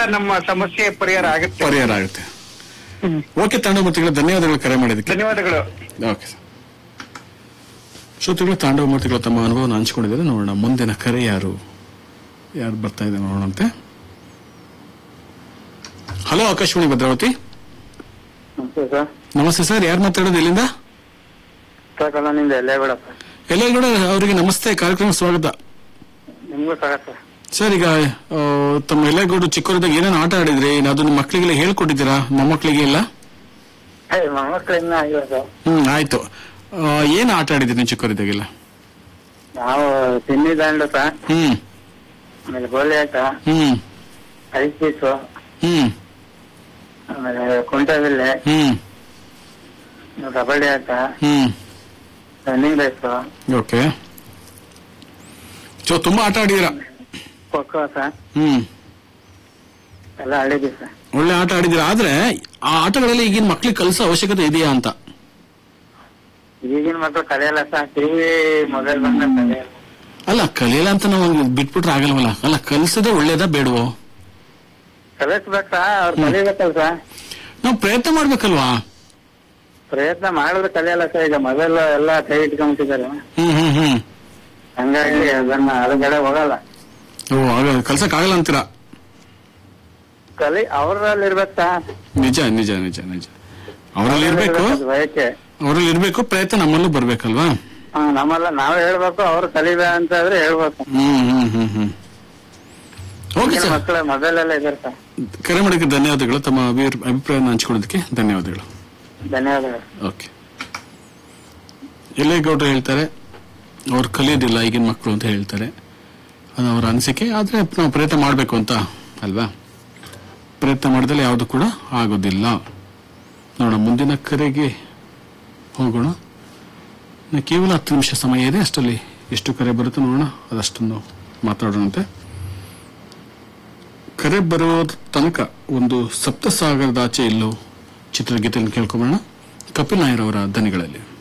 ನಮ್ಮ ಸಮಸ್ಯೆ ಪರಿಹಾರ ಆಗುತ್ತೆ ಪರಿಹಾರ ಆಗುತ್ತೆ ಹ್ಮ್. ಓಕೆ ತಾಂಡವಮೂರ್ತಿಗಳು ಧನ್ಯವಾದಗಳು ಕರೆ ಮಾಡಿದ್ದಕ್ಕೆ ಧನ್ಯವಾದಗಳು ಓಕೆ ಸರ್ ಶ್ರೋತೃಗಳು ತಾಂಡವಮೂರ್ತಿಗಳು ತಮ್ಮ ಅನುಭವನ ಹಂಚ್ಕೊಂಡಿದ್ದಾರೆ ನೋಡೋಣ ಮುಂದಿನ ಕರೆ ಯಾರು ಯಾರು ಬರ್ತಾ ಇದೆ ನೋಡೋಣಂತೆ ಹಲೋ ಆಕಾಶವಾಣಿ ಭದ್ರಾವತಿ ನಮಸ್ತೆ ಸರ್ ನಮಸ್ತೆ ಸರ್ ಯಾರು ಮಾತಾಡೋದು ಇಲ್ಲಿಂದ ಕಾಲೋನಿಂದ ಎಲ್ಲೇ ಬೇಡ ಸರ್ ಎಲ್ಲ ಕೂಡ ಅವರಿಗೆ ನಮಸ್ತೆ ಕಾರ್ಯಕ್ರಮ ಸ್ವಾಗತ ನಿಮ್ಗೂ ಸಹ ಸರ್ ಸರ್ ಈಗ ಆ, ತಮ್ಮ ಎಲ್ಲೇಗೌಡರು ಚಿಕ್ಕವರಿದ್ದಾಗ ಏನೇನು ಆಟ ಆಡಿದ್ರಿ ಅದು ನಿಮ್ಮ ಮಕ್ಕಳಿಗೆಲ್ಲ ಹೇಳ್ಕೊಟ್ಟಿದ್ದೀರಾ ನಮ್ಮ ಮಕ್ಕಳಿಗೆ ಇಲ್ಲ ಏ ಮೊಮ್ಮಕ್ಳು ಇನ್ನೂ ಆಗಿಲ್ಲ ಸರ್ ಹ್ಮ್ ಆಯ್ತು ಆ, ಏನ್ ಆಟ ಆಡಿದ್ರಿ ನೀವು ಚಿಕ್ಕವರಿದ್ದಾಗೆಲ್ಲ ನಾವು ತಿನ್ನಿ ದಾಂಡು ಸರ್ ಹ್ಮ್ ಆಮೇಲೆ ಗೋಲಿ ಆಟ ಹ್ಮ್ ಐಸ್ ಪೀಸು ಹ್ಮ್ ಆಮೇಲೆ ಕುಂಟಬಿಲ್ಲೆ ಹ್ಮ್ ಕಬಡ್ಡಿ ಆಟ ಹ್ಮ್ ರನ್ನಿಂಗ್ ರೇಸು ಓಕೆ ಸೊ ತುಂಬಾ ಆಟ ಆಡಿದ್ದೀರಾ ಖೋಖೋ ಸರ್ ಹ್ಮ್ ಎಲ್ಲ ಆಡಿದ್ವಿ ಸರ್ ಒಳ್ಳೆ ಆಟ ಆಡಿದ್ದೀರಾ ಆದ್ರೆ ಆ ಆಟಗಳಲ್ಲಿ ಈಗಿನ ಮಕ್ಳಿಗೆ ಕಲಿಸೋ ಅವಶ್ಯಕತೆ ಇದೆಯಾ ಅಂತ ಈಗಿನ ಮಕ್ಳು ಕಲಿಯಲ್ಲ ಸರ್ ಟಿವಿ ಮೊಬೈಲ್ ಬಂದ ಕಲಿಯಲ್ಲ ಅಲ್ಲ ಕಲಿಯಲ್ಲ ಅಂತ ನಾವು ಬಿಟ್ಬಿಟ್ರೆ ಆಗಲ್ವಲ್ಲ ಅಲ್ಲ ಕಲಿಸೋದೇ ಒಳ್ಳೇದಾ ಬೇಡವೋ ಕಲಿಸ್ಬೇಕ ಅವ್ರು ಕಲಿಬೇಕಲ್ಲ ಸರ್ ನಾವು ಪ್ರಯತ್ನ ಮಾಡ್ಬೇಕಲ್ವಾ ಪ್ರಯತ್ನ ಮಾಡಿದ್ರೆ ಕಲಿಯಲ್ಲ ಸರ್ ಈಗ ಮೊಬೈಲ್ ಎಲ್ಲ ಕೈ ಇಟ್ಕೊಂಡ್ಬಿಟ್ಟಿದ್ದಾರೆ ಹ್ಮ್ ಹ್ಮ್ ಹ್ಮ್ ಹಂಗಾಗಿ ಅದನ್ನ ಹೊರಗಡೆ ಹೋಗಲ್ಲ ಓ ಆಗ ಕಲ್ಸಕ್ ಆಗಲ್ಲ ಅಂತೀರಾ ಕಲಿ ಅವ್ರಲ್ಲಿ ಇರ್ಬೇಕು ಸರ್ ನಿಜ ನಿಜ ನಿಜ ನಿಜ ಅವರಲ್ಲಿ ಇರ್ಬೇಕು ಅದು ಬಯಕೆ ಅವರಲ್ಲಿ ಇರ್ಬೇಕು ಪ್ರಯತ್ನ ನಮ್ಮಲ್ಲೂ ಬರ್ಬೇಕಲ್ವಾ ಹಾ, ನಮ್ಮೆಲ್ಲ ನಾವೇ ಹೇಳ್ಬೇಕು ಅವ್ರು ಕಲಿಬೇ ಅಂತ ಆದ್ರೆ ಹೇಳ್ಬೇಕು ಹ್ಮ್ ಹ್ಮ್ ಹ್ಮ್ ಹ್ಮ್ ಓಕೆ ಈಗಿನ ಸರ್ ಮಕ್ಕಳು ಮೊಬೈಲ್ ಎಲ್ಲ ಇದಾರೆ ಸರ್ ಕರೆ ಮಾಡೋಕ್ಕೆ ಧನ್ಯವಾದಗಳು ತಮ್ಮ ಅಭಿ- ಅಭಿಪ್ರಾಯನ ಹಂಚ್ಕೊಳ್ಳೋದಕ್ಕೆ ಧನ್ಯವಾದಗಳು ಧನ್ಯವಾದಗಳು ಓಕೆ ಎಲ್ಲೇಗೌಡರು ಹೇಳ್ತಾರೆ ಅವ್ರು ಕಲಿಯೋದಿಲ್ಲ ಈಗಿನ ಮಕ್ಕಳು ಅಂತ ಹೇಳ್ತಾರೆ ಅದು ಅವರ ಅನಿಸಿಕೆ ಆದರೆ ನಾವು ಪ್ರಯತ್ನ ಮಾಡಬೇಕು ಅಂತ ಅಲ್ವಾ ಪ್ರಯತ್ನ ಮಾಡಿದಲ್ಲಿ ಯಾವುದು ಕೂಡ ಆಗೋದಿಲ್ಲ ನೋಡೋಣ ಮುಂದಿನ ಕರೆಗೆ ಹೋಗೋಣ ಇನ್ನು ಕೇವಲ ಹತ್ತು ನಿಮಿಷ ಸಮಯ ಇದೆ ಅಷ್ಟರಲ್ಲಿ ಎಷ್ಟು ಕರೆ ಬರುತ್ತೆ ನೋಡೋಣ ಅದಷ್ಟನ್ನು ಮಾತಾಡೋಣಂತೆ ಕರೆ ಬರೋ ತನಕ ಒಂದು ಸಪ್ತಸಾಗರದಾಚೆ ಇಲ್ಲೋ ಚಿತ್ರಗೀತೆಯನ್ನು ಕೇಳ್ಕೊಂಬೋಣ ಕಪಿಲ್ ನಾಯರ್ ಅವರ ದನಿಗಳಲ್ಲಿ